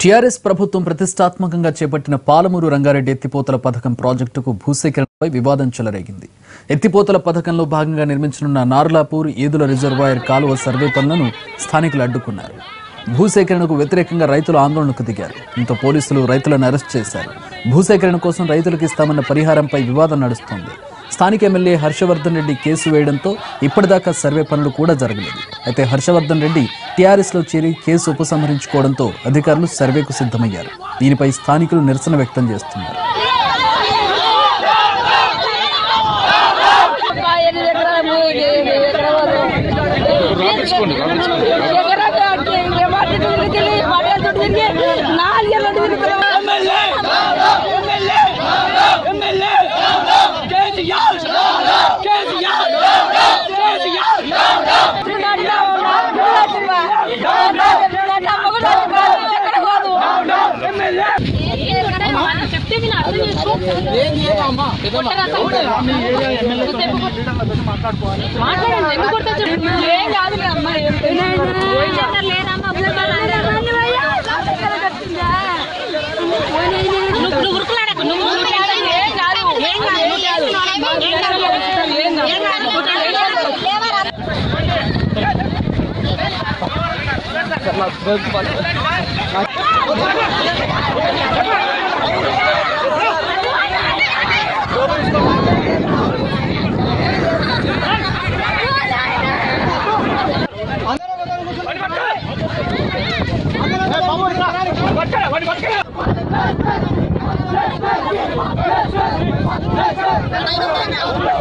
TRS ప్రభుత్వం ప్రతిష్టాత్మకంగా చేపట్టిన పాలమూరు రంగారెడ్డి ఎత్తిపోతల పథకం ప్రాజెక్టుకు భూసేకరణపై వివాదం చెలరేగింది ఎత్తిపోతల పథకంలో భాగంగా నిర్మించనున్న నార్లాపూర్ ఈదుల రిజర్వాయర్ కాలువ సర్వే పనులను స్థానికులు అడ్డుకున్నారు భూసేకరణకు వ్యతిరేకంగా రైతులు ఆందోళనకు దిగారు దీంతో పోలీసులు రైతులను అరెస్ట్ చేశారు భూసేకరణ కోసం రైతులకు ఇస్తామన్న పరిహారంపై వివాదం నడుస్తోంది స్థానిక ఎమ్మెల్యే హర్షవర్ధన్ రెడ్డి కేసు వేయడంతో ఇప్పటిదాకా సర్వే పనులు కూడా జరగలేదు అయితే హర్షవర్ధన్ రెడ్డి టీఆర్ఎస్ లో చేరి కేసు ఉపసంహరించుకోవడంతో అధికారులు సర్వేకు సిద్ధమయ్యారు దీనిపై స్థానికులు నిరసన వ్యక్తం చేస్తున్నారు ఎనిమిది ఎకరాల భూమికి ఎనిమిది ఎకరాలు ఎకరాలు అంటే ఇంకా మట్టి చుట్టూ తిరిగి, మట్టి చుట్టూ తిరిగి, నాలుగేళ్ళు తిరుగుతున్నాం. ఏం కాదులే అమ్మా, ఏం ఏం కాదు. ఏం కాదు. పట్టుకో